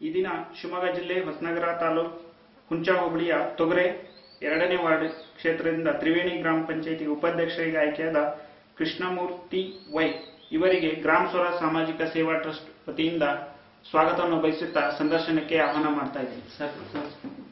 ಈ ದಿನ ಶಿವಮೊಗ್ಗ ಜಿಲ್ಲೆ ಹೊಸನಗರ ತಾಲೂಕು ಹುಂಚಾ ಹೋಬಳಿಯ ತೊಗರೆ ಎರಡನೇ ವಾರ್ಡ್ ಕ್ಷೇತ್ರದಿಂದ ತ್ರಿವೇಣಿ ಗ್ರಾಮ ಪಂಚಾಯಿತಿಗೆ ಉಪಾಧ್ಯಕ್ಷರಿಗೆ ಆಯ್ಕೆಯಾದ ಕೃಷ್ಣಮೂರ್ತಿ ವೈ ಇವರಿಗೆ ಗ್ರಾಮ ಸ್ವರಾಜ್ ಸಾಮಾಜಿಕ ಸೇವಾ ಟ್ರಸ್ಟ್ ವತಿಯಿಂದ ಸ್ವಾಗತವನ್ನು ಬಯಸುತ್ತಾ ಸಂದರ್ಶನಕ್ಕೆ ಆಹ್ವಾನ ಮಾಡ್ತಾ ಇದ್ದೀನಿ ಸರ್ ಸರ್.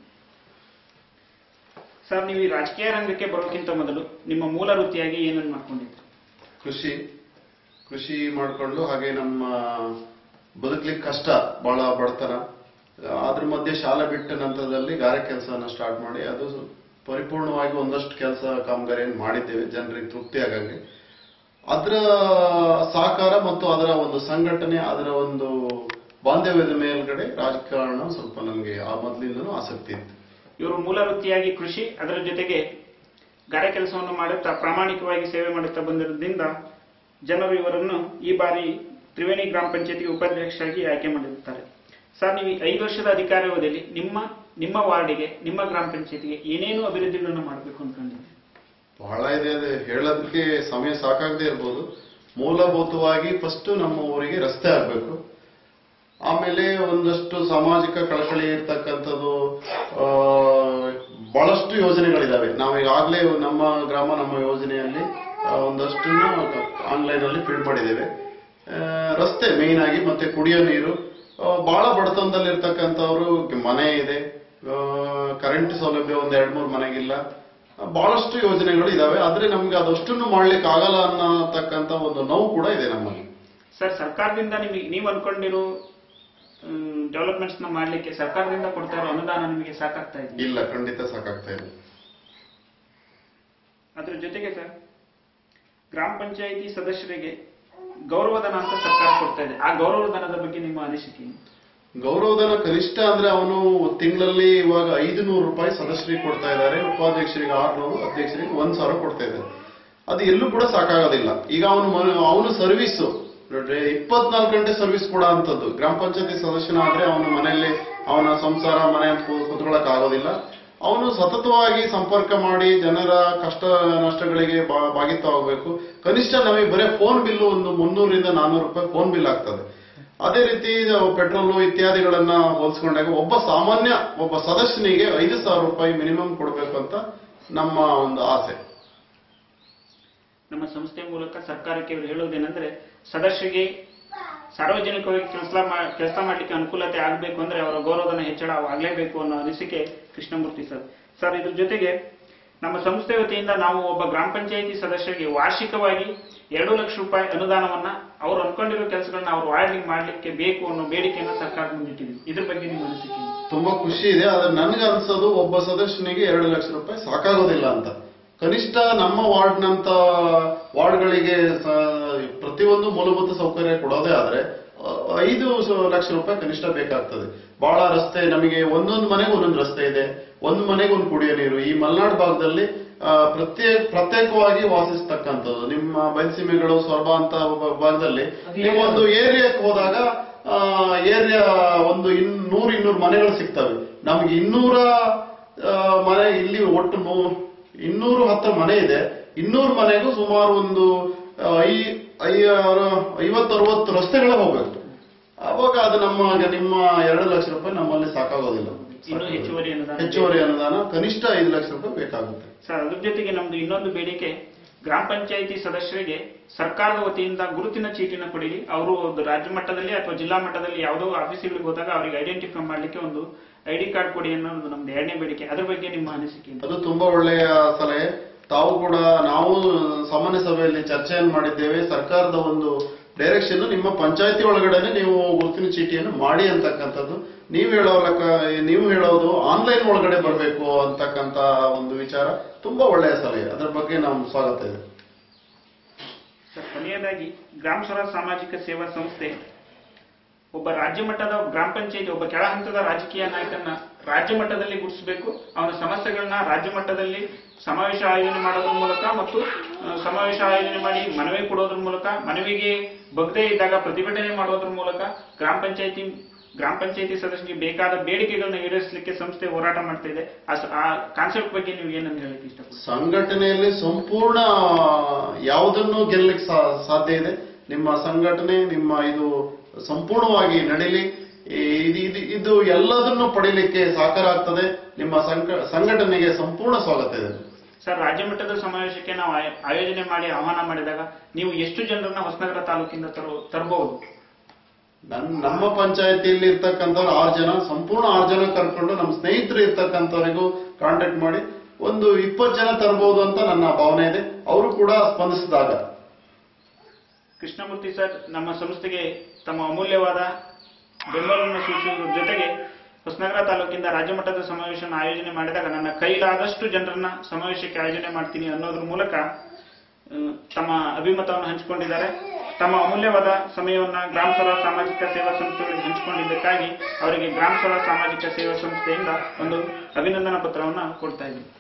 ಸರ್ ನೀವು ಈ ರಾಜಕೀಯ ರಂಗಕ್ಕೆ ಬರೋಕ್ಕಿಂತ ಮೊದಲು ನಿಮ್ಮ ಮೂಲ ವೃತ್ತಿಯಾಗಿ ಏನನ್ನು ಮಾಡ್ಕೊಂಡಿದ್ರಿ ಕೃಷಿ ಕೃಷಿ ಮಾಡಿಕೊಂಡು ಹಾಗೆ ನಮ್ಮ ಬದುಕಲಿಕ್ಕೆ ಕಷ್ಟ ಬಹಳ ಬಡತನ ಅದ್ರ ಮಧ್ಯೆ ಶಾಲೆ ಬಿಟ್ಟ ನಂತರದಲ್ಲಿ ಗಾರೆ ಕೆಲಸನ ಸ್ಟಾರ್ಟ್ ಮಾಡಿ ಅದು ಪರಿಪೂರ್ಣವಾಗಿ ಒಂದಷ್ಟು ಕೆಲಸ ಕಾಮಗಾರಿಯನ್ನು ಮಾಡಿದ್ದೇವೆ ಜನರಿಗೆ ತೃಪ್ತಿ ಆಗಂಗೆ ಅದರ ಸಹಕಾರ ಮತ್ತು ಅದರ ಒಂದು ಸಂಘಟನೆ ಅದರ ಒಂದು ಬಾಂಧವ್ಯದ ಮೇಲ್ಗಡೆ ರಾಜಕಾರಣ ಸ್ವಲ್ಪ ನನಗೆ ಆ ಮೊದಲಿಂದನೂ ಆಸಕ್ತಿ ಇತ್ತು ಇವರು ಮೂಲ ವೃತ್ತಿಯಾಗಿ ಕೃಷಿ ಅದರ ಜೊತೆಗೆ ಗಾರೆ ಕೆಲಸವನ್ನು ಮಾಡುತ್ತಾ ಪ್ರಾಮಾಣಿಕವಾಗಿ ಸೇವೆ ಮಾಡುತ್ತಾ ಬಂದಿರೋದ್ರಿಂದ ಜನರು ಇವರನ್ನು ಈ ಬಾರಿ ತ್ರಿವೇಣಿ ಗ್ರಾಮ ಪಂಚಾಯತಿಗೆ ಉಪಾಧ್ಯಕ್ಷರಾಗಿ ಆಯ್ಕೆ ಮಾಡಿರುತ್ತಾರೆ ಸರ್ ನೀವು ಈ ಐದು ವರ್ಷದ ಅಧಿಕಾರಾವಧಿಯಲ್ಲಿ ನಿಮ್ಮ ನಿಮ್ಮ ವಾರ್ಡಿಗೆ ನಿಮ್ಮ ಗ್ರಾಮ ಪಂಚಾಯತಿಗೆ ಏನೇನು ಅಭಿವೃದ್ಧಿಗಳನ್ನು ಮಾಡಬೇಕು ಅನ್ಕೊಂಡಿದ್ದೀರಿ ಬಹಳ ಇದೆ ಅದು ಹೇಳೋದಕ್ಕೆ ಸಮಯ ಸಾಕಾಗದೇ ಇರ್ಬೋದು ಮೂಲಭೂತವಾಗಿ ಫಸ್ಟ್ ನಮ್ಮ ಊರಿಗೆ ರಸ್ತೆ ಆಗ್ಬೇಕು ಆಮೇಲೆ ಒಂದಷ್ಟು ಸಾಮಾಜಿಕ ಕಳಕಳಿ ಇರ್ತಕ್ಕಂಥದ್ದು ಆ, ಬಹಳಷ್ಟು ಯೋಜನೆಗಳಿದಾವೆ ನಾವು ಈಗಾಗಲೇ ನಮ್ಮ ಗ್ರಾಮ ನಮ್ಮ ಯೋಜನೆಯಲ್ಲಿ ಆ, ಒಂದಷ್ಟು ಆನ್ಲೈನ್ ಅಲ್ಲಿ ಫೀಡ್ ಮಾಡಿದ್ದೇವೆ ಆ, ರಸ್ತೆ ಮೇಯ್ನ್ ಆಗಿ ಮತ್ತೆ ಕುಡಿಯೋ ನೀರು ಆ, ಬಹಳ ಬಡತನದಲ್ಲಿರ್ತಕ್ಕಂಥವ್ರು ಮನೆ ಇದೆ ಕರೆಂಟ್ ಸೌಲಭ್ಯ ಒಂದ್ ಎರಡ್ ಮೂರು ಮನೆಗಿಲ್ಲ ಬಹಳಷ್ಟು ಯೋಜನೆಗಳು ಇದಾವೆ ಆದ್ರೆ ನಮ್ಗೆ ಅದಷ್ಟನ್ನು ಮಾಡ್ಲಿಕ್ಕೆ ಆಗಲ್ಲ ಅನ್ನತಕ್ಕಂತ ಒಂದು ನೋವು ಕೂಡ ಇದೆ ನಮ್ಮಲ್ಲಿ ಸರ್ ಸರ್ಕಾರದಿಂದ ನಿಮಗೆ ನೀವು ಅನ್ಕೊಂಡಿರೋ ಡೆವಲಪ್ಮೆಂಟ್ಸ್ ನ ಮಾಡ್ಲಿಕ್ಕೆ ಸರ್ಕಾರದಿಂದ ಕೊಡ್ತಾ ಇರೋ ಅನುದಾನ ನಿಮಗೆ ಸಾಕಾಗ್ತಾ ಇದೆ ಇಲ್ಲ ಖಂಡಿತ ಸಾಕಾಗ್ತಾ ಇದೆ ಅದ್ರ ಜೊತೆಗೆ ಸರ್ ಗ್ರಾಮ ಪಂಚಾಯಿತಿ ಸದಸ್ಯರಿಗೆ ಗೌರವಧನ ಅಂತ ಸರ್ಕಾರ ಕೊಡ್ತಾ ಇದೆ ಆ ಗೌರವಧನದ ಬಗ್ಗೆ ನಿಮ್ಮ ಅನಿಸಿಕೆ ಏನು? ಗೌರವಧನ ಕನಿಷ್ಠ ಅಂದ್ರೆ ಅವನು ತಿಂಗಳಲ್ಲಿ ಇವಾಗ ಐದು ನೂರು ರೂಪಾಯಿ ಸದಸ್ಯರಿಗೆ ಕೊಡ್ತಾ ಇದ್ದಾರೆ ಉಪಾಧ್ಯಕ್ಷರಿಗೆ ಆರ್ನೂರು ಅಧ್ಯಕ್ಷರಿಗೆ ಒಂದ್ ಸಾವಿರ ಕೊಡ್ತಾ ಇದ್ದಾರೆ ಅದು ಎಲ್ಲೂ ಕೂಡ ಸಾಕಾಗೋದಿಲ್ಲ ಈಗ ಅವನು ಅವನು ಸರ್ವಿಸ್ ಇಪ್ಪತ್ನಾಲ್ಕು ಗಂಟೆ ಸರ್ವಿಸ್ ಕೊಡೋ ಅಂತದ್ದು ಗ್ರಾಮ ಪಂಚಾಯತಿ ಸದಸ್ಯನಾದ್ರೆ ಅವನ ಮನೆಯಲ್ಲಿ ಅವನ ಸಂಸಾರ ಮನೆ ಕುತ್ಕೊಳಕ್ ಆಗೋದಿಲ್ಲ ಅವನು ಸತತವಾಗಿ ಸಂಪರ್ಕ ಮಾಡಿ ಜನರ ಕಷ್ಟ ನಷ್ಟಗಳಿಗೆ ಬಾ- ಭಾಗಿತ್ವವಾಗಬೇಕು ಕನಿಷ್ಠ ನಮಗೆ ಬರೀ ಫೋನ್ ಬಿಲ್ಲು ಒಂದು ಮುನ್ನೂರಿಂದ ನಾನ್ನೂರು ರೂಪಾಯಿ ಫೋನ್ ಬಿಲ್ ಆಗ್ತದೆ ಅದೇ ರೀತಿ ಪೆಟ್ರೋಲು ಇತ್ಯಾದಿಗಳನ್ನ ಹೋಲಿಸ್ಕೊಂಡಾಗ ಒಬ್ಬ ಸಾಮಾನ್ಯ ಒಬ್ಬ ಸದಸ್ಯನಿಗೆ ಐದು ಸಾವಿರ ರೂಪಾಯಿ ಮಿನಿಮಮ್ ಕೊಡಬೇಕು ಅಂತ ನಮ್ಮ ಒಂದು ಆಸೆ ನಮ್ಮ ಸಂಸ್ಥೆ ಮೂಲಕ ಸರ್ಕಾರಕ್ಕೆ ಇವರು ಹೇಳುವುದೇನೆಂದ್ರೆ ಸದಸ್ಯರಿಗೆ ಸಾರ್ವಜನಿಕವಾಗಿ ಕೆಲಸ ಕೆಲಸ ಮಾಡಲಿಕ್ಕೆ ಅನುಕೂಲತೆ ಆಗಬೇಕು ಅಂದ್ರೆ ಅವರ ಗೌರವಧನ ಹೆಚ್ಚಳ ಆಗಲೇಬೇಕು ಅನ್ನೋ ಅನಿಸಿಕೆ ಕೃಷ್ಣಮೂರ್ತಿ ಸರ್ ಸರ್ ಇದ್ರ ಜೊತೆಗೆ ನಮ್ಮ ಸಂಸ್ಥೆ ವತಿಯಿಂದ ನಾವು ಒಬ್ಬ ಗ್ರಾಮ ಪಂಚಾಯಿತಿ ಸದಸ್ಯರಿಗೆ ವಾರ್ಷಿಕವಾಗಿ ಎರಡು ಲಕ್ಷ ರೂಪಾಯಿ ಅನುದಾನವನ್ನ ಅವರು ಅನ್ಕೊಂಡಿರೋ ಕೆಲಸಗಳನ್ನ ಅವ್ರು ವಾರ್ಡ್ಲಿಗೆ ಮಾಡ್ಲಿಕ್ಕೆ ಬೇಕು ಅನ್ನೋ ಬೇಡಿಕೆಯನ್ನ ಸರ್ಕಾರ ಮುಂದಿಟ್ಟಿದೆ ಇದ್ರ ಬಗ್ಗೆ ನಿಮ್ಮ ಅನಿಸಿಕೆ ಏನು? ತುಂಬಾ ಖುಷಿ ಇದೆ ಆದ್ರೆ ನನ್ಗೆ ಅನ್ಸೋದು ಒಬ್ಬ ಸದಸ್ಯನಿಗೆ ಎರಡು ಲಕ್ಷ ರೂಪಾಯಿ ಸಾಕಾಗೋದಿಲ್ಲ ಅಂತ ಕನಿಷ್ಠ ನಮ್ಮ ವಾರ್ಡ್ನಂತ ವಾರ್ಡ್ಗಳಿಗೆ ಸ- ಪ್ರತಿಯೊಂದು ಮೂಲಭೂತ ಸೌಕರ್ಯ ಕೊಡೋದೇ ಆದ್ರೆ ಆ, ಐದು ಸ- ಲಕ್ಷ ರೂಪಾಯಿ ಕನಿಷ್ಠ ಬೇಕಾಗ್ತದೆ ಬಹಳ ರಸ್ತೆ ನಮಗೆ ಒಂದೊಂದು ಮನೆಗೆ ಒಂದೊಂದು ರಸ್ತೆ ಇದೆ ಒಂದು ಮನೆಗೆ ಒಂದು ಕುಡಿಯೋ ನೀರು ಈ ಮಲೆನಾಡು ಭಾಗದಲ್ಲಿ ಆ, ಪ್ರತ್ಯೇಕ ಪ್ರತ್ಯೇಕವಾಗಿ ವಾಸಿಸ್ತಕ್ಕಂಥದ್ದು ನಿಮ್ಮ ಬಯಲುಸೀಮೆಗಳು ಸೊರಬ ಅಂತ ಒಬ್ಬ ಭಾಗದಲ್ಲಿ ನೀವು ಒಂದು ಏರಿಯಾಕ್ಕೆ ಹೋದಾಗ ಏರಿಯಾ ಒಂದು ಇನ್ ನೂರು ಇನ್ನೂರು ಮನೆಗಳು ಸಿಗ್ತವೆ ನಮ್ಗೆ ಇನ್ನೂರ ಆ, ಮನೆ ಇಲ್ಲಿ ಒಟ್ಟು ನೂ- ಇನ್ನೂರು ಹತ್ತು ಮನೆ ಇದೆ ಇನ್ನೂರು ಮನೆಗೂ ಸುಮಾರು ಒಂದು ಆ, ಐ ಐವತ್ತು ಅರವತ್ತು ರಸ್ತೆಗಳೇ ಹೋಗ್ಬೇಕು ಅವಾಗ ಅದು ನಮ್ಮ ನಿಮ್ಮ ಎರಡು ಲಕ್ಷ ರೂಪಾಯಿ ನಮ್ಮಲ್ಲಿ ಸಾಕಾಗೋದಿಲ್ಲ ಇನ್ನೂ ಹೆಚ್ಚುವರಿ ಅನುದಾನ ಹೆಚ್ಚುವರಿ ಅನುದಾನ ಕನಿಷ್ಠ ಐದು ಲಕ್ಷ ರೂಪಾಯಿ ಬೇಕಾಗುತ್ತೆ ಸರ್ ಅದ್ರ ಜೊತೆಗೆ ನಮ್ದು ಇನ್ನೊಂದು ಬೇಡಿಕೆ ಗ್ರಾಮ ಪಂಚಾಯಿತಿ ಸದಸ್ಯರಿಗೆ ಸರ್ಕಾರದ ವತಿಯಿಂದ ಗುರುತಿನ ಚೀಟಿನ ಕೊಡಿ ಅವರು ಒಂದು ರಾಜ್ಯ ಮಟ್ಟದಲ್ಲಿ ಅಥವಾ ಜಿಲ್ಲಾ ಮಟ್ಟದಲ್ಲಿ ಯಾವುದೋ ಆಫೀಸ್ಗಳಿಗೆ ಹೋದಾಗ ಅವರಿಗೆ ಐಡೆಂಟಿಫೈ ಮಾಡ್ಲಿಕ್ಕೆ ಒಂದು ಐಡಿ ಕಾರ್ಡ್ ಕೊಡಿ ಅನ್ನೋದು ನಮ್ದು ಎರಡನೇ ಬೇಡಿಕೆ ಅದ್ರ ಬಗ್ಗೆ ನಿಮ್ಮ ಅನಿಸಿಕೆ ಏನು? ಅದು ತುಂಬಾ ಒಳ್ಳೆಯ ಸಲಹೆ ತಾವು ಕೂಡ ನಾವು ಸಾಮಾನ್ಯ ಸಭೆಯಲ್ಲಿ ಚರ್ಚೆಯನ್ನು ಮಾಡಿದ್ದೇವೆ ಸರ್ಕಾರದ ಒಂದು ಡೈರೆಕ್ಷನ್ ನಿಮ್ಮ ಪಂಚಾಯತಿ ಒಳಗಡೆನೆ ನೀವು ಗುರುತಿನ ಚೀಟಿಯನ್ನು ಮಾಡಿ ಅಂತಕ್ಕಂಥದ್ದು ನೀವು ಹೇಳೋ ಲೆಕ್ಕ ನೀವು ಹೇಳೋದು ಆನ್ಲೈನ್ ಒಳಗಡೆ ಬರಬೇಕು ಅಂತಕ್ಕಂತ ಒಂದು ವಿಚಾರ ತುಂಬಾ ಒಳ್ಳೆಯ ಸಲಹೆ ಅದರ ಬಗ್ಗೆ ನಾವು ಸ್ವಾಗತ ಇದೆ ಸರ್ ಕೊನೆಯದಾಗಿ ಗ್ರಾಮ ಸ್ವರಾಜ್ ಸಾಮಾಜಿಕ ಸೇವಾ ಸಂಸ್ಥೆ ಒಬ್ಬ ರಾಜ್ಯ ಮಟ್ಟದ ಗ್ರಾಮ ಪಂಚಾಯತಿ ಒಬ್ಬ ಕೆಳ ಹಂತದ ರಾಜಕೀಯ ನಾಯಕನ ರಾಜ್ಯ ಮಟ್ಟದಲ್ಲಿ ಗುರುತಿಸಬೇಕು ಅವನ ಸಮಸ್ಯೆಗಳನ್ನ ರಾಜ್ಯ ಮಟ್ಟದಲ್ಲಿ ಸಮಾವೇಶ ಆಯೋಜನೆ ಮಾಡೋದ್ರ ಮೂಲಕ ಮತ್ತು ಆ, ಸಮಾವೇಶ ಆಯೋಜನೆ ಮಾಡಿ ಮನವಿ ಕೊಡೋದ್ರ ಮೂಲಕ ಮನವಿಗೆ ಬಗ್ದೇ ಇದ್ದಾಗ ಪ್ರತಿಭಟನೆ ಮಾಡೋದ್ರ ಮೂಲಕ ಗ್ರಾಮ ಪಂಚಾಯತಿ ಗ್ರಾಮ ಪಂಚಾಯತಿ ಸದಸ್ಯರಿಗೆ ಬೇಕಾದ ಬೇಡಿಕೆಗಳನ್ನ ಈಡೇರಿಸಲಿಕ್ಕೆ ಸಂಸ್ಥೆ ಹೋರಾಟ ಮಾಡ್ತಾ ಇದೆ ಆ ಸ- ಆ ಕಾನ್ಸೆಪ್ಟ್ ಬಗ್ಗೆ ನೀವು ಏನನ್ನು ಹೇಳಕ್ಕೆ ಇಷ್ಟಪಡ್ತೀರಿ ಸಂಘಟನೆಯಲ್ಲಿ ಸಂಪೂರ್ಣ ಯಾವುದನ್ನು ಗೆಲ್ಲಕ್ಕೆ ಸಾ- ಸಾಧ್ಯ ಇದೆ ನಿಮ್ಮ ಸಂಘಟನೆ ನಿಮ್ಮ ಇದು ಸಂಪೂರ್ಣವಾಗಿ ನಡೀಲಿ ಇದು ಇದು- ಇದು ಎಲ್ಲದನ್ನು ಪಡಿಲಿಕ್ಕೆ ಸಾಕಾರ ಆಗ್ತದೆ ನಿಮ್ಮ ಸಂಘ- ಸಂಘಟನೆಗೆ ಸಂಪೂರ್ಣ ಸ್ವಾಗತ ಇದೆ ಸರ್ ರಾಜ್ಯ ಮಟ್ಟದ ಸಮಾವೇಶಕ್ಕೆ ನಾವು ಆಯ- ಆಯೋಜನೆ ಮಾಡಿ ಆಹ್ವಾನ ಮಾಡಿದಾಗ ನೀವು ಎಷ್ಟು ಜನರನ್ನ ಹೊಸನಗರ ತಾಲೂಕಿಂದ ತರು ತರಬಹುದು ನನ್ ನಮ್ಮ ಪಂಚಾಯತಿಯಲ್ಲಿ ಇರ್ತಕ್ಕಂಥವ್ರು ಆರು ಜನ ಸಂಪೂರ್ಣ ಆರು ಜನ ಕರ್ಕೊಂಡು ನಮ್ಮ ಸ್ನೇಹಿತರು ಇರ್ತಕ್ಕಂಥವರಿಗೂ ಕಾಂಟ್ಯಾಕ್ಟ್ ಮಾಡಿ ಒಂದು ಇಪ್ಪತ್ತು ಜನ ತರಬಹುದು ಅಂತ ನನ್ನ ಭಾವನೆ ಇದೆ ಅವರು ಕೂಡ ಸ್ಪಂದಿಸಿದಾಗ ಕೃಷ್ಣಮೂರ್ತಿ ಸರ್ ನಮ್ಮ ಸಂಸ್ಥೆಗೆ ತಮ್ಮ ಅಮೂಲ್ಯವಾದ ಬೆಂಬಲವನ್ನು ಸೂಚಿಸುವ ಜೊತೆಗೆ ಹೊಸನಗರ ತಾಲೂಕಿಂದ ರಾಜ್ಯ ಮಟ್ಟದ ಸಮಾವೇಶನ ಆಯೋಜನೆ ಮಾಡಿದಾಗ ನನ್ನ ಕೈಲಾದಷ್ಟು ಜನರನ್ನ ಸಮಾವೇಶಕ್ಕೆ ಆಯೋಜನೆ ಮಾಡ್ತೀನಿ ಅನ್ನೋದ್ರ ಮೂಲಕ ಆ, ತಮ್ಮ ಅಭಿಮತವನ್ನು ಹಂಚಿಕೊಂಡಿದ್ದಾರೆ ತಮ್ಮ ಅಮೂಲ್ಯವಾದ ಸಮಯವನ್ನ ಗ್ರಾಮ ಸಭಾ ಸಾಮಾಜಿಕ ಸೇವಾ ಸಂಸ್ಥೆಗಳಿಗೆ ಹಂಚಿಕೊಂಡಿದ್ದಕ್ಕಾಗಿ ಅವರಿಗೆ ಗ್ರಾಮ ಸಭಾ ಸಾಮಾಜಿಕ ಸೇವಾ ಸಂಸ್ಥೆಯಿಂದ ಒಂದು ಅಭಿನಂದನಾ ಪತ್ರವನ್ನು ಕೊಡ್ತಾ ಇದ್ದೀನಿ